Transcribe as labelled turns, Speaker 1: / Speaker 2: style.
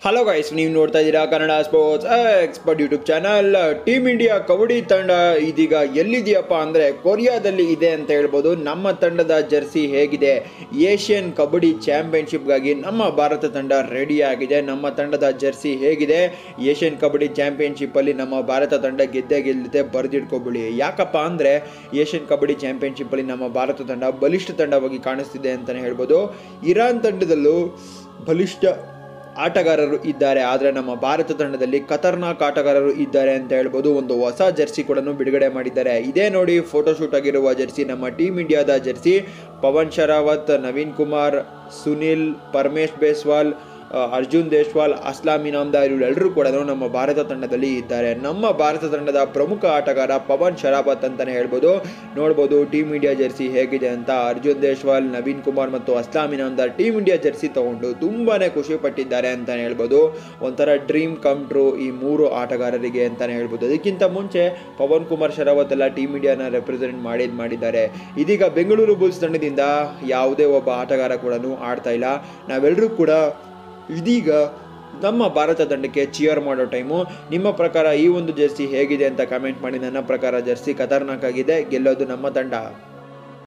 Speaker 1: hello guys ನೀವು ನೋಡ್ತಾ ಇದ್ದೀರಾ Kannada sports expert YouTube channel team India kabaddi ತಂಡ ಇದೀಗ ಎಲ್ಲಿದೆಯಪ್ಪ ಅಂದರೆ ಕೊರಿಯಾದಲ್ಲಿ ಇದೆ ಅಂತ ಹೇಳ್ಬೋದು ನಮ್ಮ ತಂಡದ ಜರ್ಸಿ ಹೇಗಿದೆ ಏಷ್ಯನ್ ಕಬಡ್ಡಿ ಚಾಂಪಿಯನ್ಶಿಪ್ಗಾಗಿ ನಮ್ಮ ಭಾರತ ತಂಡ ರೆಡಿ ಆಗಿದೆ ನಮ್ಮ ತಂಡದ ಜರ್ಸಿ ಹೇಗಿದೆ ಏಷ್ಯನ್ ಕಬಡ್ಡಿ ಚಾಂಪಿಯನ್ಶಿಪ್ಪಲ್ಲಿ ನಮ್ಮ ಭಾರತ ತಂಡ ಗೆದ್ದೇ ಗೆಲ್ಲುತ್ತೆ ಬರೆದಿಟ್ಕೊಬಿಡಿ ಯಾಕಪ್ಪ ಅಂದರೆ ಏಷ್ಯನ್ ಕಬಡ್ಡಿ ಚಾಂಪಿಯನ್ಶಿಪ್ಪಲ್ಲಿ ನಮ್ಮ ಭಾರತ ತಂಡ ಬಲಿಷ್ಠ ತಂಡವಾಗಿ ಕಾಣಿಸ್ತಿದೆ ಅಂತಲೇ ಹೇಳ್ಬೋದು ಇರಾನ್ ತಂಡದಲ್ಲೂ ಬಲಿಷ್ಠ ಆಟಗಾರರು ಇದ್ದಾರೆ ಆದರೆ ನಮ್ಮ ಭಾರತ ತಂಡದಲ್ಲಿ ಖತರ್ನಾಕ್ ಆಟಗಾರರು ಇದ್ದಾರೆ ಅಂತ ಹೇಳ್ಬೋದು ಒಂದು ಹೊಸ ಜರ್ಸಿ ಕೂಡ ಬಿಡುಗಡೆ ಮಾಡಿದ್ದಾರೆ ಇದೇ ನೋಡಿ ಫೋಟೋಶೂಟ್ ಆಗಿರುವ ಜರ್ಸಿ ನಮ್ಮ ಟೀಮ್ ಇಂಡಿಯಾದ ಜರ್ಸಿ ಪವನ್ ಶರಾವತ್ ನವೀನ್ ಕುಮಾರ್ ಸುನಿಲ್ ಪರಮೇಶ್ ಬೇಸ್ವಾಲ್ ಆ, ಅರ್ಜುನ್ ದೇಶ್ವಾಲ್ ಅಸ್ಲಾಂ ಇನಾಮ್ದಾರ್ ಇವರೆಲ್ಲರೂ ಕೂಡ ನಮ್ಮ ಭಾರತ ತಂಡದಲ್ಲಿ ಇದ್ದಾರೆ ನಮ್ಮ ಭಾರತ ತಂಡದ ಪ್ರಮುಖ ಆಟಗಾರ ಪವನ್ ಶರಾವತ್ ಅಂತಲೇ ಹೇಳ್ಬೋದು ನೋಡ್ಬೋದು ಟೀಮ್ ಇಂಡಿಯಾ ಜರ್ಸಿ ಹೇಗಿದೆ ಅಂತ ಅರ್ಜುನ್ ದೇಶ್ವಾಲ್ ನವೀನ್ ಕುಮಾರ್ ಮತ್ತು Aslam Inamdar team India jersey ತಗೊಂಡು ತುಂಬಾ ಖುಷಿ ಪಟ್ಟಿದ್ದಾರೆ ಅಂತಲೇ ಹೇಳ್ಬೋದು ಒಂಥರ ಡ್ರೀಮ್ ಕಮ್ ಟ್ರೂ ಈ ಮೂರು ಆಟಗಾರರಿಗೆ ಅಂತಲೇ ಹೇಳ್ಬೋದು ಅದಕ್ಕಿಂತ ಮುಂಚೆ ಪವನ್ ಕುಮಾರ್ ಶರಾವತ್ ಎಲ್ಲ ಟೀಮ್ ಇಂಡಿಯಾನ ರೆಪ್ರೆಸೆಂಟ್ ಮಾಡಿದ್ ಮಾಡಿದ್ದಾರೆ ಇದೀಗ ಬೆಂಗಳೂರು ಬುಲ್ಸ್ ತಂಡದಿಂದ ಯಾವುದೇ ಒಬ್ಬ ಆಟಗಾರ ಕೂಡ ಆಡ್ತಾ ಇಲ್ಲ ನಾವೆಲ್ಲರೂ ಕೂಡ ಇದೀಗ ನಮ್ಮ ಭಾರತ ತಂಡಕ್ಕೆ ಚಿಯರ್ ಮಾಡೋ ಟೈಮು ನಿಮ್ಮ ಪ್ರಕಾರ ಈ ಒಂದು ಜರ್ಸಿ ಹೇಗಿದೆ ಅಂತ ಕಮೆಂಟ್ ಮಾಡಿ ನನ್ನ ಪ್ರಕಾರ ಜರ್ಸಿ ಖತರ್ನಾಕ್ ಆಗಿದೆ ಗೆಲ್ಲೋದು ನಮ್ಮ ತಂಡ